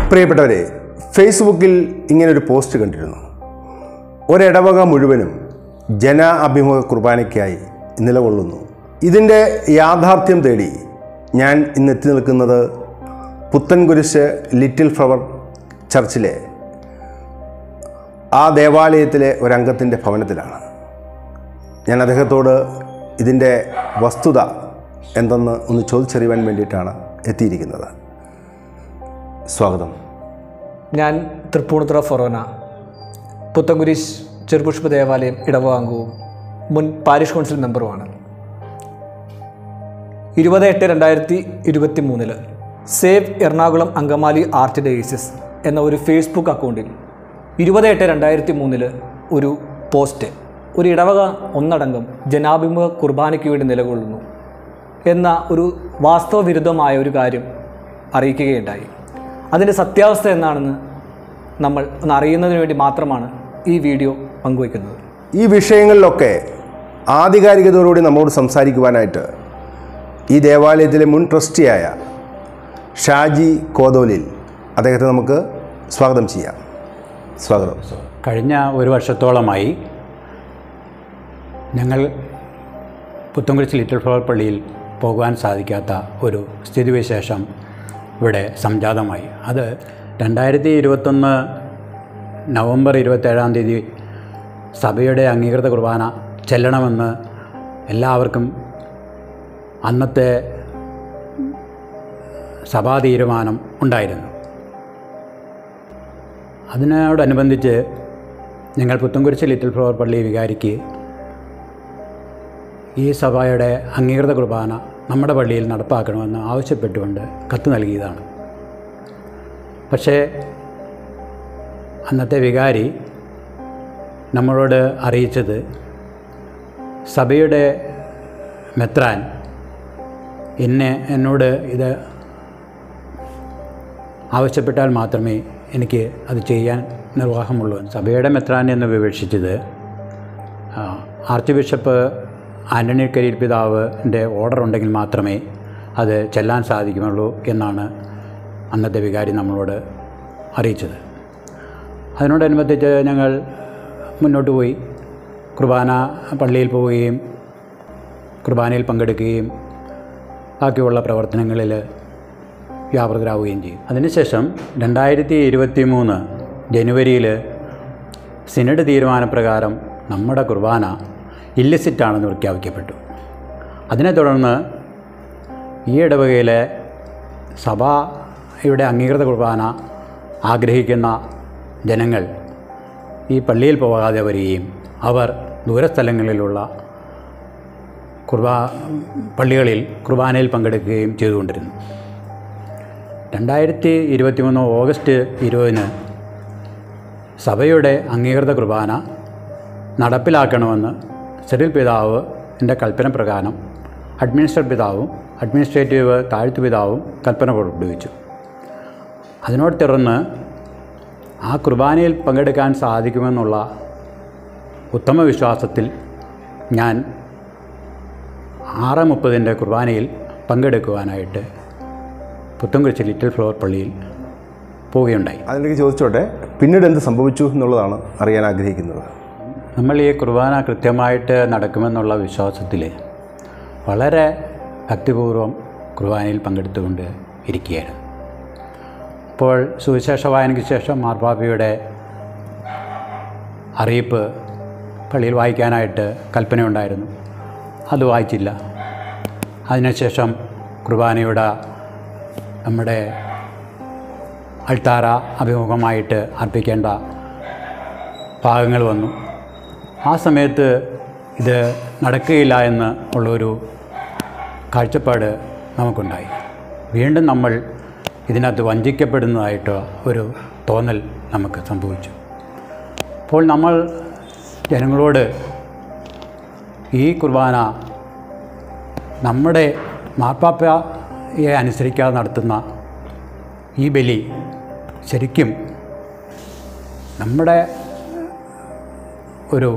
പ്രിയപ്പെട്ടവരെ ഫേസ്ബുക്കിൽ ഇങ്ങനൊരു പോസ്റ്റ് കണ്ടിരുന്നു ഒരിടവക മുഴുവനും ജന അഭിമുഖ കുർബാനയ്ക്കായി നിലകൊള്ളുന്നു ഇതിൻ്റെ യാഥാർത്ഥ്യം തേടി ഞാൻ ഇന്ന് എത്തി നിൽക്കുന്നത് പുത്തൻകുരിശ് ലിറ്റിൽ ഫ്ലവർ ചർച്ചിലെ ആ ദേവാലയത്തിലെ ഒരംഗത്തിൻ്റെ ഭവനത്തിലാണ് ഞാൻ അദ്ദേഹത്തോട് ഇതിൻ്റെ വസ്തുത എന്തെന്ന് ഒന്ന് ചോദിച്ചറിയാൻ വേണ്ടിയിട്ടാണ് എത്തിയിരിക്കുന്നത് സ്വാഗതം ഞാൻ തൃപ്പൂണിത്തുറ ഫൊറോന പുത്തൻകുരിശ് ചെറുപുഷ്പ ദേവാലയം ഇടവാംഗവും മുൻ പാരിഷ് കൗൺസിൽ മെമ്പറുമാണ് ഇരുപത് എട്ട് രണ്ടായിരത്തി ഇരുപത്തി മൂന്നില് save Ernakulam Angamaly art days എന്ന ഒരു ഫേസ്ബുക്ക് അക്കൗണ്ടിൽ ഇരുപത് എട്ട് രണ്ടായിരത്തി മൂന്നില് ഒരു പോസ്റ്റ് ഒരു ഇടവക ഒന്നടങ്കം ജനാഭിമുഖ കുർബാനയ്ക്ക് വേണ്ടി നിലകൊള്ളുന്നു എന്ന ഒരു വാസ്തവവിരുദ്ധമായ ഒരു കാര്യം അറിയിക്കുകയുണ്ടായി അതിൻ്റെ സത്യാവസ്ഥ എന്താണെന്ന് നമ്മൾ ഒന്ന് അറിയുന്നതിന് വേണ്ടി മാത്രമാണ് ഈ വീഡിയോ പങ്കുവയ്ക്കുന്നത് ഈ വിഷയങ്ങളിലൊക്കെ ആധികാരികതയോടുകൂടി നമ്മോട് സംസാരിക്കുവാനായിട്ട് ഈ ദേവാലയത്തിലെ മുൻ ട്രസ്റ്റിയായ ഷാജി കോതോലിൽ അദ്ദേഹത്തെ നമുക്ക് സ്വാഗതം ചെയ്യാം സ്വാഗതം കഴിഞ്ഞ ഒരു വർഷത്തോളമായി ഞങ്ങൾ പുത്തൻകുരിശ് ലിറ്റിൽ ഫ്ലവർ പള്ളിയിൽ പോകുവാൻ സാധിക്കാത്ത ഒരു സ്ഥിതിവിശേഷം ഇവിടെ സംജാതമായി അത് രണ്ടായിരത്തി ഇരുപത്തൊന്ന് നവംബർ ഇരുപത്തേഴാം തീയതി സഭയുടെ അംഗീകൃത കുർബാന ചെല്ലണമെന്ന് എല്ലാവർക്കും അന്നത്തെ സഭാ തീരുമാനം ഉണ്ടായിരുന്നു അതിനോടനുബന്ധിച്ച് ഞങ്ങൾ പുത്തൻകുരിശ് ലിറ്റിൽ ഫ്ലവർ പള്ളി വികാരിക്ക് ഈ സഭയുടെ അംഗീകൃത കുർബാന നമ്മുടെ പള്ളിയിൽ നടപ്പാക്കണമെന്ന് ആവശ്യപ്പെട്ടുകൊണ്ട് കത്ത് നൽകിയതാണ് പക്ഷേ അന്നത്തെ വികാരി നമ്മളോട് അറിയിച്ചത് സഭയുടെ മെത്രാൻ എന്നെ എന്നോട് ഇത് ആവശ്യപ്പെട്ടാൽ മാത്രമേ എനിക്ക് അത് ചെയ്യാൻ നിർവാഹമുള്ളൂ സഭയുടെ മെത്രാൻ എന്ന് വിവക്ഷിച്ചത് ആ, ആർച്ച് ബിഷപ്പ് ആൻ്റണി കരിയിൽ പിതാവിൻ്റെ ഓർഡർ ഉണ്ടെങ്കിൽ മാത്രമേ അത് ചെല്ലാൻ സാധിക്കുമുള്ളൂ എന്നാണ് അന്നത്തെ വികാരി നമ്മളോട് അറിയിച്ചത് അതിനോടനുബന്ധിച്ച് ഞങ്ങൾ മുന്നോട്ട് പോയി കുർബാന പള്ളിയിൽ പോവുകയും കുർബാനയിൽ പങ്കെടുക്കുകയും ബാക്കിയുള്ള പ്രവർത്തനങ്ങളിൽ വ്യാപൃതരാവുകയും ചെയ്യും അതിനുശേഷം രണ്ടായിരത്തി ഇരുപത്തി മൂന്ന് ജനുവരിയിൽ സിനഡ് തീരുമാനപ്രകാരം നമ്മുടെ കുർബാന ഇല്ലിസിറ്റാണെന്ന് പ്രഖ്യാപിക്കപ്പെട്ടു അതിനെ തുടർന്ന് ഈ ഇടവകയിലെ സഭയുടെ അംഗീകൃത കുർബാന ആഗ്രഹിക്കുന്ന ജനങ്ങൾ ഈ പള്ളിയിൽ പോകാതെ വരികയും അവർ ദൂരസ്ഥലങ്ങളിലുള്ള കുർബാ പള്ളികളിൽ കുർബാനയിൽ പങ്കെടുക്കുകയും ചെയ്തുകൊണ്ടിരുന്നു രണ്ടായിരത്തി ഇരുപത്തി മൂന്ന് ഓഗസ്റ്റ് ഇരുപതിന് സഭയുടെ അംഗീകൃത കുർബാന നടപ്പിലാക്കണമെന്ന് സിറിൽ പിതാവ് എൻ്റെ കൽപ്പന പ്രകാരം അഡ്മിനിസ്ട്രേറ്റർ പിതാവും അഡ്മിനിസ്ട്രേറ്റീവ് താഴ്ത്തു പിതാവും കൽപ്പന പുറപ്പെടുവിച്ചു അതിനോട് തുടർന്ന് ആ കുർബാനയിൽ പങ്കെടുക്കാൻ സാധിക്കുമെന്നുള്ള ഉത്തമ വിശ്വാസത്തിൽ ഞാൻ ആറ് മുപ്പതിൻ്റെ കുർബാനയിൽ പങ്കെടുക്കുവാനായിട്ട് പുത്തൻകുരിശ് ലിറ്റിൽ ഫ്ലവർ പള്ളിയിൽ പോവുകയുണ്ടായി അതിലേക്ക് ചോദിച്ചോട്ടെ പിന്നീട് എന്ത് സംഭവിച്ചു എന്നുള്ളതാണ് അറിയാൻ ആഗ്രഹിക്കുന്നത് നമ്മൾ ഈ കുർബാന കൃത്യമായിട്ട് നടക്കുമെന്നുള്ള വിശ്വാസത്തിൽ വളരെ ഭക്തിപൂർവ്വം കുർബാനയിൽ പങ്കെടുത്തുകൊണ്ട് ഇരിക്കുകയായിരുന്നു അപ്പോൾ സുവിശേഷ വായനയ്ക്ക് ശേഷം മാർപ്പാപ്പയുടെ അറിയിപ്പ് പള്ളിയിൽ വായിക്കാനായിട്ട് കൽപ്പനയുണ്ടായിരുന്നു അത് വായിച്ചില്ല അതിനുശേഷം കുർബാനയുടെ നമ്മുടെ അൾത്താര അഭിമുഖമായിട്ട് അർപ്പിക്കേണ്ട ഭാഗങ്ങൾ വന്നു ആ സമയത്ത് ഇത് നടക്കുകയില്ല എന്ന് ഉള്ളൊരു കാഴ്ചപ്പാട് നമുക്കുണ്ടായി വീണ്ടും നമ്മൾ ഇതിനകത്ത് വഞ്ചിക്കപ്പെടുന്നതായിട്ട് ഒരു തോന്നൽ നമുക്ക് സംഭവിച്ചു അപ്പോൾ നമ്മൾ ജനങ്ങളോട് ഈ കുർബാന നമ്മുടെ മാർപ്പാപ്പയെ അനുസരിക്കാതെ നടത്തുന്ന ഈ ബലി ശരിക്കും നമ്മുടെ ഒരു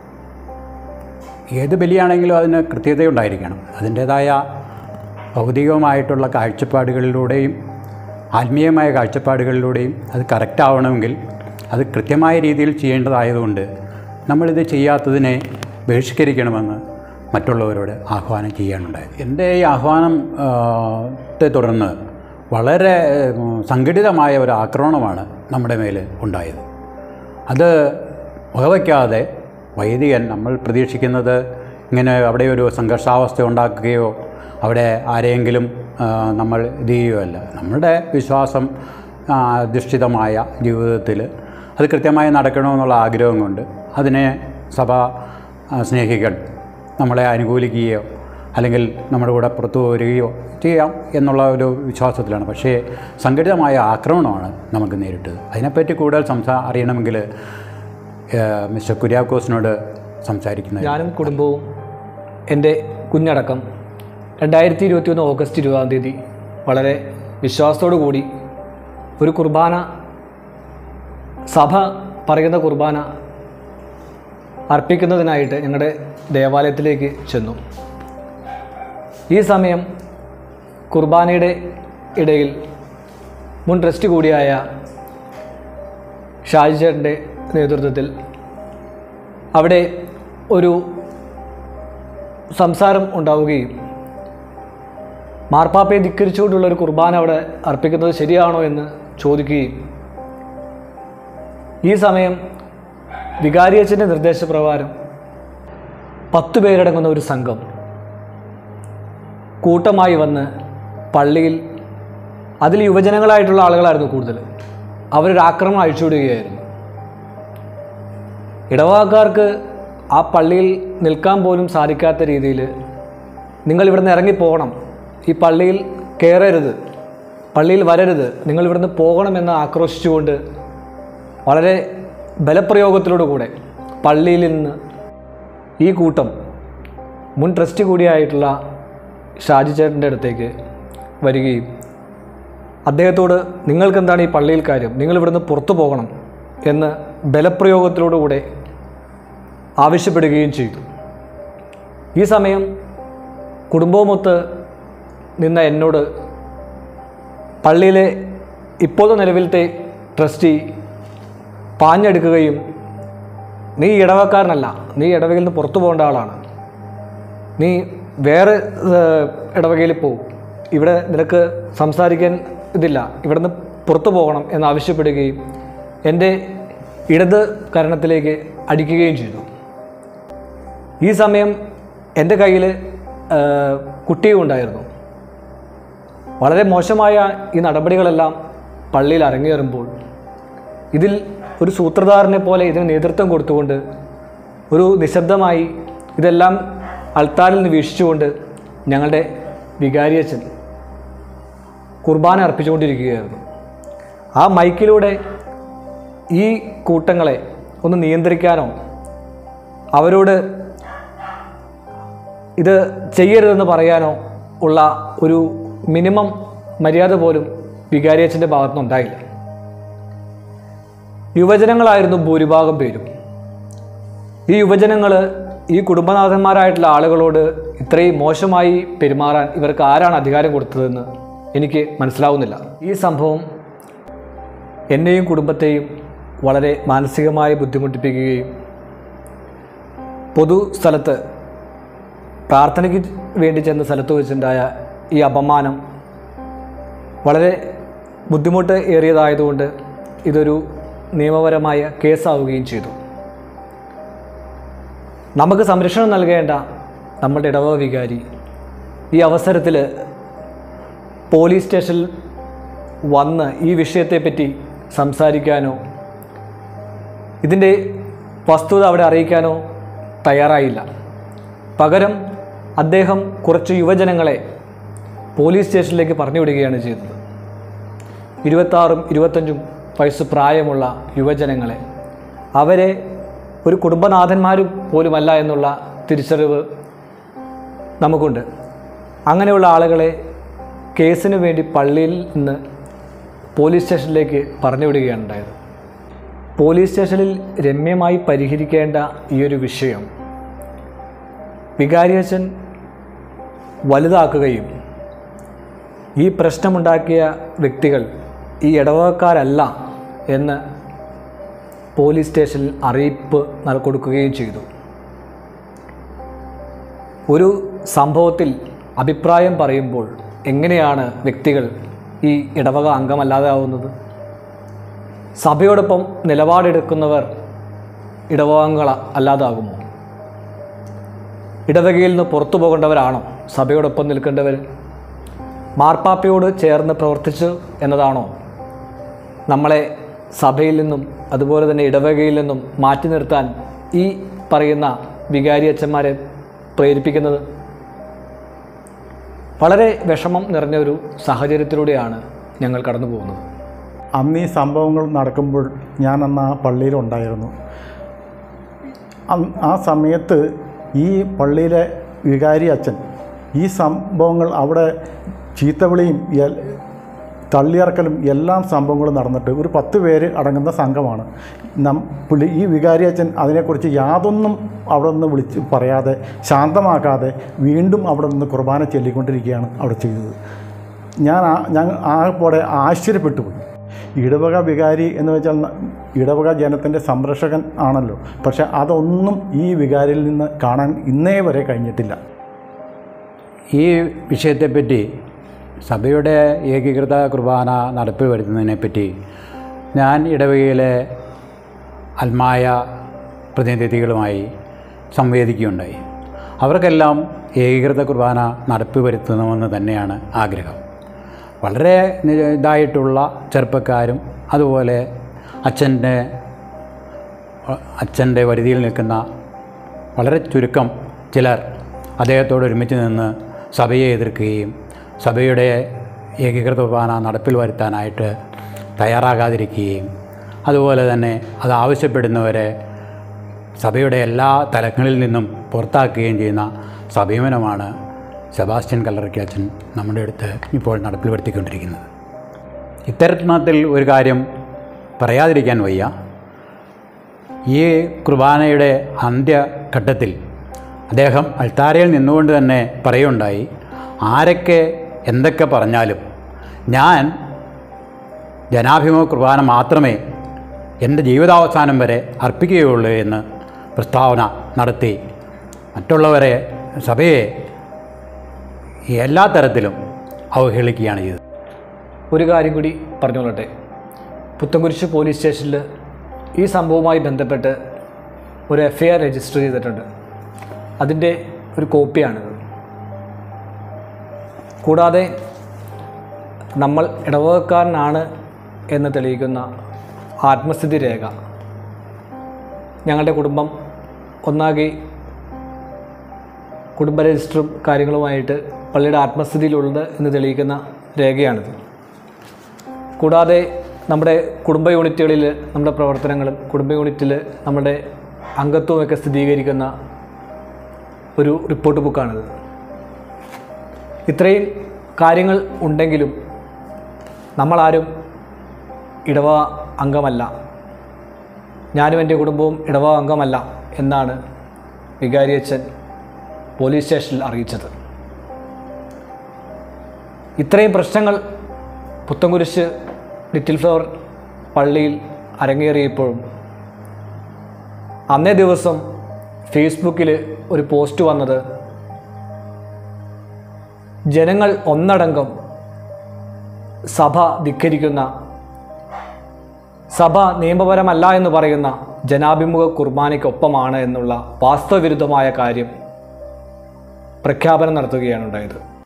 ഏത് ബലിയാണെങ്കിലും അതിന് കൃത്യതയുണ്ടായിരിക്കണം അതിൻ്റേതായ ഭൗതികമായിട്ടുള്ള കാഴ്ചപ്പാടുകളിലൂടെയും ആത്മീയമായ കാഴ്ചപ്പാടുകളിലൂടെയും അത് കറക്റ്റ് ആവണമെങ്കിൽ അത് കൃത്യമായ രീതിയിൽ ചെയ്യേണ്ടതായതുകൊണ്ട് നമ്മളിത് ചെയ്യാത്തതിനെ ബഹിഷ്കരിക്കണമെന്ന് മറ്റുള്ളവരോട് ആഹ്വാനം ചെയ്യാനുണ്ടായത് എൻ്റെ ഈ ആഹ്വാനം ആ, ത്തെ തുടർന്ന് വളരെ ഉം, സംഘടിതമായ ഒരു ആക്രമണമാണ് നമ്മുടെ മേൽ ഉണ്ടായത് അത് വകവയ്ക്കാതെ വൈദികൻ നമ്മൾ പ്രതീക്ഷിക്കുന്നത് ഇങ്ങനെ അവിടെ ഒരു സംഘർഷാവസ്ഥ ഉണ്ടാക്കുകയോ അവിടെ ആരെയെങ്കിലും ആ, നമ്മൾ ഇത് ചെയ്യുകയല്ല നമ്മുടെ വിശ്വാസം ആ, അധിഷ്ഠിതമായ ജീവിതത്തിൽ അത് കൃത്യമായി നടക്കണമെന്നുള്ള ആഗ്രഹം കൊണ്ട് അതിനെ സഭ ആ, സ്നേഹികൾ നമ്മളെ അനുകൂലിക്കുകയോ അല്ലെങ്കിൽ നമ്മുടെ കൂടെ പുറത്തു വരികയോ ചെയ്യാം എന്നുള്ള ഒരു വിശ്വാസത്തിലാണ് പക്ഷേ സംഘടിതമായ ആക്രമണമാണ് നമുക്ക് നേരിട്ടത് അതിനെപ്പറ്റി കൂടുതൽ സംസാ അറിയണമെങ്കിൽ ഏഹ്, മിസ്റ്റർ കുര്യാക്കോസിനോട് സംസാരിക്കുന്നത് ഞാനും കുടുംബവും എൻ്റെ കുഞ്ഞടക്കം രണ്ടായിരത്തി ഇരുപത്തി ഒന്ന് ഓഗസ്റ്റ് ഇരുപതാം തീയതി വളരെ വിശ്വാസത്തോടു കൂടി ഒരു കുർബാന സഭ പറയുന്ന കുർബാന അർപ്പിക്കുന്നതിനായിട്ട് ഞങ്ങളുടെ ദേവാലയത്തിലേക്ക് ചെന്നു ഈ സമയം കുർബാനയുടെ ഇടയിൽ മുൻ ട്രസ്റ്റ് കൂടിയായ ഷാജി ചേട്ടൻ്റെ നേതൃത്വത്തിൽ അവിടെ ഒരു സംസാരം ഉണ്ടാവുകയും മാർപ്പാപ്പയെ ധിക്കരിച്ചുകൊണ്ടുള്ള ഒരു കുർബാന അവിടെ അർപ്പിക്കുന്നത് ശരിയാണോ എന്ന് ചോദിക്കുകയും ഈ സമയം വികാരിയച്ഛൻ്റെ നിർദ്ദേശപ്രകാരം പത്ത് പേരടങ്ങുന്ന ഒരു സംഘം കൂട്ടമായി വന്ന് പള്ളിയിൽ അതിൽ യുവജനങ്ങളായിട്ടുള്ള ആളുകളായിരുന്നു കൂടുതൽ അവരൊരു ആക്രമണം അഴിച്ചുവിടുകയായിരുന്നു ഇടവകക്കാർക്ക് ആ പള്ളിയിൽ നിൽക്കാൻ പോലും സാധിക്കാത്ത രീതിയിൽ നിങ്ങൾ ഇവിടുന്ന് ഇറങ്ങിപ്പോകണം ഈ പള്ളിയിൽ കയറരുത് പള്ളിയിൽ വരരുത് നിങ്ങൾ ഇവിടുന്ന് പോകണമെന്ന് ആക്രോശിച്ചുകൊണ്ട് വളരെ ബലപ്രയോഗത്തിലൂടെ പള്ളിയിൽ നിന്ന് ഈ കൂട്ടം മുൻ ട്രസ്റ്റ് കൂടിയായിട്ടുള്ള ഷാജി ചേട്ടൻ്റെ അടുത്തേക്ക് വരികയും അദ്ദേഹത്തോട് നിങ്ങൾക്ക് എന്താണ് ഈ പള്ളിയിൽ കാര്യം നിങ്ങൾ ഇവിടുന്ന് പുറത്തു പോകണം എന്ന് ബലപ്രയോഗത്തിലൂടെ ആവശ്യപ്പെടുകയും ചെയ്തു ഈ സമയം കുടുംബവുമൊത്ത് നിന്ന എന്നോട് പള്ളിയിലെ ഇപ്പോഴത്തെ നിലവിലത്തെ ട്രസ്റ്റി പാഞ്ഞെടുക്കുകയും നീ ഇടവക്കാരനല്ല നീ ഇടവകയിൽ നിന്ന് പുറത്തു പോകേണ്ട ആളാണ് നീ വേറെ ഏഹ്, ഇടവകയിൽ പോവും ഇവിടെ നിനക്ക് സംസാരിക്കാൻ ഇതില്ല ഇവിടുന്ന് പുറത്തു പോകണം എന്നാവശ്യപ്പെടുകയും എൻ്റെ ഇടത് കരണത്തിലേക്ക് അടിക്കുകയും ചെയ്തു ഈ സമയം എൻ്റെ കയ്യിൽ കുട്ടിയും ഉണ്ടായിരുന്നു വളരെ മോശമായ ഈ നടപടികളെല്ലാം പള്ളിയിൽ അരങ്ങേറുമ്പോൾ ഇതിൽ ഒരു സൂത്രധാരനെ പോലെ ഇതിന് നേതൃത്വം കൊടുത്തുകൊണ്ട് ഒരു നിശബ്ദമായി ഇതെല്ലാം അൾത്താരിൽ നിന്ന് വീക്ഷിച്ചുകൊണ്ട് ഞങ്ങളുടെ വികാരിയച്ഛൻ കുർബാന അർപ്പിച്ചുകൊണ്ടിരിക്കുകയായിരുന്നു ആ മൈക്കിലൂടെ ഈ കൂട്ടങ്ങളെ ഒന്ന് നിയന്ത്രിക്കാനോ അവരോട് ഇത് ചെയ്യരുതെന്ന് പറയാനോ ഉള്ള ഒരു മിനിമം മര്യാദ പോലും വികാരിയച്ഛൻ്റെ ഭാഗത്തുനിന്നുണ്ടായില്ല യുവജനങ്ങളായിരുന്നു ഭൂരിഭാഗം പേരും ഈ യുവജനങ്ങൾ ഈ കുടുംബനാഥന്മാരായിട്ടുള്ള ആളുകളോട് ഇത്രയും മോശമായി പെരുമാറാൻ ഇവർക്ക് ആരാണ് അധികാരം കൊടുത്തതെന്ന് എനിക്ക് മനസ്സിലാവുന്നില്ല ഈ സംഭവം എന്നെയും കുടുംബത്തെയും വളരെ മാനസികമായി ബുദ്ധിമുട്ടിപ്പിക്കുകയും പൊതു സ്ഥലത്ത് പ്രാർത്ഥനയ്ക്ക് വേണ്ടി ചെന്ന സ്ഥലത്ത് വെച്ചുണ്ടായ ഈ അപമാനം വളരെ ബുദ്ധിമുട്ട് ഏറിയതായതുകൊണ്ട് ഇതൊരു നിയമപരമായ കേസാവുകയും ചെയ്തു നമുക്ക് സംരക്ഷണം നൽകേണ്ട നമ്മുടെ ഇടവ വികാരി ഈ അവസരത്തിൽ പോലീസ് സ്റ്റേഷനിൽ വന്ന് ഈ വിഷയത്തെപ്പറ്റി സംസാരിക്കാനോ ഇതിൻ്റെ വസ്തുത അവിടെ അറിയിക്കാനോ തയ്യാറായില്ല പകരം അദ്ദേഹം കുറച്ച് യുവജനങ്ങളെ പോലീസ് സ്റ്റേഷനിലേക്ക് പറഞ്ഞു വിടുകയാണ് ചെയ്തത് ഇരുപത്താറും ഇരുപത്തഞ്ചും വയസ്സ് പ്രായമുള്ള യുവജനങ്ങളെ അവരെ ഒരു കുടുംബനാഥന്മാർ പോലുമല്ല എന്നുള്ള തിരിച്ചറിവ് നമുക്കുണ്ട് അങ്ങനെയുള്ള ആളുകളെ കേസിന് വേണ്ടി പള്ളിയിൽ നിന്ന് പോലീസ് സ്റ്റേഷനിലേക്ക് പറഞ്ഞു വിടുകയാണ് ഉണ്ടായത് പോലീസ് സ്റ്റേഷനിൽ രമ്യമായി പരിഹരിക്കേണ്ട ഈ ഒരു വിഷയം വികാരിയച്ഛൻ വലുതാക്കുകയും ഈ പ്രശ്നമുണ്ടാക്കിയ വ്യക്തികൾ ഈ ഇടവകക്കാരല്ല എന്ന് പോലീസ് സ്റ്റേഷനിൽ അറിയിപ്പ് നൽ- കൊടുക്കുകയും ചെയ്തു ഒരു സംഭവത്തിൽ അഭിപ്രായം പറയുമ്പോൾ എങ്ങനെയാണ് വ്യക്തികൾ ഈ ഇടവക അംഗമല്ലാതെ ആവുന്നത് സഭയോടൊപ്പം നിലപാടെടുക്കുന്നവർ ഇടവകങ്ങൾ അല്ലാതാകുമോ ഇടവകയിൽ നിന്ന് പുറത്തു പോകേണ്ടവരാണോ സഭയോടൊപ്പം നിൽക്കേണ്ടവർ മാർപ്പാപ്പയോട് ചേർന്ന് പ്രവർത്തിച്ചു എന്നതാണോ നമ്മളെ സഭയിൽ നിന്നും അതുപോലെ തന്നെ ഇടവകയിൽ നിന്നും മാറ്റി നിർത്താൻ ഈ പറയുന്ന വികാരി അച്ഛന്മാരെ പ്രേരിപ്പിക്കുന്നത് വളരെ വിഷമം നിറഞ്ഞ ഒരു സാഹചര്യത്തിലൂടെയാണ് ഞങ്ങൾ കടന്നു പോകുന്നത് അന്ന് ഈ സംഭവങ്ങൾ നടക്കുമ്പോൾ ഞാൻ അന്ന് ആ പള്ളിയിലുണ്ടായിരുന്നു അന്ന് ആ സമയത്ത് ഈ പള്ളിയിലെ വികാരി അച്ഛൻ ഈ സംഭവങ്ങൾ അവിടെ ചീത്തവിളിയും എൽ- തള്ളിയിറക്കലും എല്ലാം സംഭവങ്ങളും നടന്നിട്ട് ഒരു പത്ത് പേര് അടങ്ങുന്ന സംഘമാണ് നം പുള്ളി ഈ വികാരി അച്ഛൻ അതിനെക്കുറിച്ച് യാതൊന്നും അവിടെ നിന്ന് വിളിച്ച് പറയാതെ ശാന്തമാക്കാതെ വീണ്ടും അവിടെ നിന്ന് കുർബാന ചൊല്ലിക്കൊണ്ടിരിക്കുകയാണ് അവിടെ ചെയ്തത് ഞാൻ ആ ഞങ്ങൾ ആകെപ്പോടെ ആശ്ചര്യപ്പെട്ടു പോയി ഇടവക വികാരി എന്ന് വെച്ചാൽ ന- ഇടവക ജനത്തിൻ്റെ സംരക്ഷകൻ ആണല്ലോ പക്ഷെ അതൊന്നും ഈ വികാരിയിൽ നിന്ന് കാണാൻ ഇന്നേ വരെ കഴിഞ്ഞിട്ടില്ല ഈ വിഷയത്തെപ്പറ്റി സഭയുടെ ഏകീകൃത കുർബാന നടപ്പിൽ വരുത്തുന്നതിനെപ്പറ്റി ഞാൻ ഇടവകയിലെ അൽമായ പ്രതിനിധികളുമായി സംവേദിക്കുകയുണ്ടായി അവർക്കെല്ലാം ഏകീകൃത കുർബാന നടപ്പിൽ വരുത്തണമെന്ന് തന്നെയാണ് ആഗ്രഹം വളരെ നി- ഇതായിട്ടുള്ള ചെറുപ്പക്കാരും അതുപോലെ അച്ഛൻ്റെ അച്ഛൻ്റെ വരുതിയിൽ നിൽക്കുന്ന വളരെ ചുരുക്കം ചിലർ അദ്ദേഹത്തോട് ഒരുമിച്ച് നിന്ന് സഭയെ എതിർക്കുകയും സഭയുടെ ഏകീകൃത കുർബാന നടപ്പിൽ വരുത്താനായിട്ട് തയ്യാറാകാതിരിക്കുകയും അതുപോലെ തന്നെ അത് ആവശ്യപ്പെടുന്നവരെ സഭയുടെ എല്ലാ തലങ്ങളിൽ നിന്നും പുറത്താക്കുകയും ചെയ്യുന്ന സമീപനമാണ് സെബാസ്റ്റ്യൻ കല്ലറയ്ക്കച്ചൻ നമ്മുടെ അടുത്ത് ഇപ്പോൾ നടപ്പിൽ വരുത്തിക്കൊണ്ടിരിക്കുന്നത് ഇത്തരത്തിൽ ഒരു കാര്യം പറയാതിരിക്കാൻ വയ്യ ഈ കുർബാനയുടെ അന്ത്യഘട്ടത്തിൽ അദ്ദേഹം അൾത്താരയിൽ നിന്നുകൊണ്ട് തന്നെ പറയുണ്ടായി ആരൊക്കെ എന്തൊക്കെ പറഞ്ഞാലും ഞാൻ ജനാഭിമുഖ കുർബാന മാത്രമേ എൻ്റെ ജീവിതാവസാനം വരെ അർപ്പിക്കുകയുള്ളൂ എന്ന് പ്രസ്താവന നടത്തി മറ്റുള്ളവരെ സഭയെ എല്ലാ തരത്തിലും അവഹേളിക്കുകയാണ് ചെയ്തത് ഒരു കാര്യം കൂടി പറഞ്ഞുകൊള്ളട്ടെ പുത്തൻകുരിശ് പോലീസ് സ്റ്റേഷനിൽ ഈ സംഭവവുമായി ബന്ധപ്പെട്ട് ഒരു എഫ് ഐ ആർ രജിസ്റ്റർ ചെയ്തിട്ടുണ്ട് അതിൻ്റെ ഒരു കോപ്പിയാണിത് കൂടാതെ നമ്മൾ ഇടവകക്കാരനാണ് എന്ന് തെളിയിക്കുന്ന ആത്മസ്ഥിതി രേഖ ഞങ്ങളുടെ കുടുംബം ഒന്നാകെ കുടുംബ രജിസ്റ്ററും കാര്യങ്ങളുമായിട്ട് പള്ളിയുടെ ആത്മസ്ഥിതിയിലുള്ളത് എന്ന് തെളിയിക്കുന്ന രേഖയാണിത് കൂടാതെ നമ്മുടെ കുടുംബ യൂണിറ്റുകളിൽ നമ്മുടെ പ്രവർത്തനങ്ങളും കുടുംബ യൂണിറ്റിൽ നമ്മുടെ അംഗത്വമൊക്കെ സ്ഥിരീകരിക്കുന്ന ഒരു റിപ്പോർട്ട് ബുക്കാണിത് ഇത്രയും കാര്യങ്ങൾ ഉണ്ടെങ്കിലും നമ്മളാരും ഇടവ അംഗമല്ല ഞാനും എൻ്റെ കുടുംബവും ഇടവ അംഗമല്ല എന്നാണ് വികാരിയച്ഛൻ പോലീസ് സ്റ്റേഷനിൽ അറിയിച്ചത് ഇത്രയും പ്രശ്നങ്ങൾ പുത്തൻകുരിശ് ലിറ്റിൽ ഫ്ലവർ പള്ളിയിൽ അരങ്ങേറിയപ്പോഴും അന്നേ ദിവസം ഫേസ്ബുക്കിൽ ഒരു പോസ്റ്റ് വന്നത് ജനങ്ങൾ ഒന്നടങ്കം സഭ ധിക്കരിക്കുന്ന സഭ നിയമപരമല്ല എന്ന് പറയുന്ന ജനാഭിമുഖ കുർബാനയ്ക്കൊപ്പമാണ് എന്നുള്ള വാസ്തവവിരുദ്ധമായ കാര്യം പ്രഖ്യാപനം നടത്തുകയാണ് ഉണ്ടായത്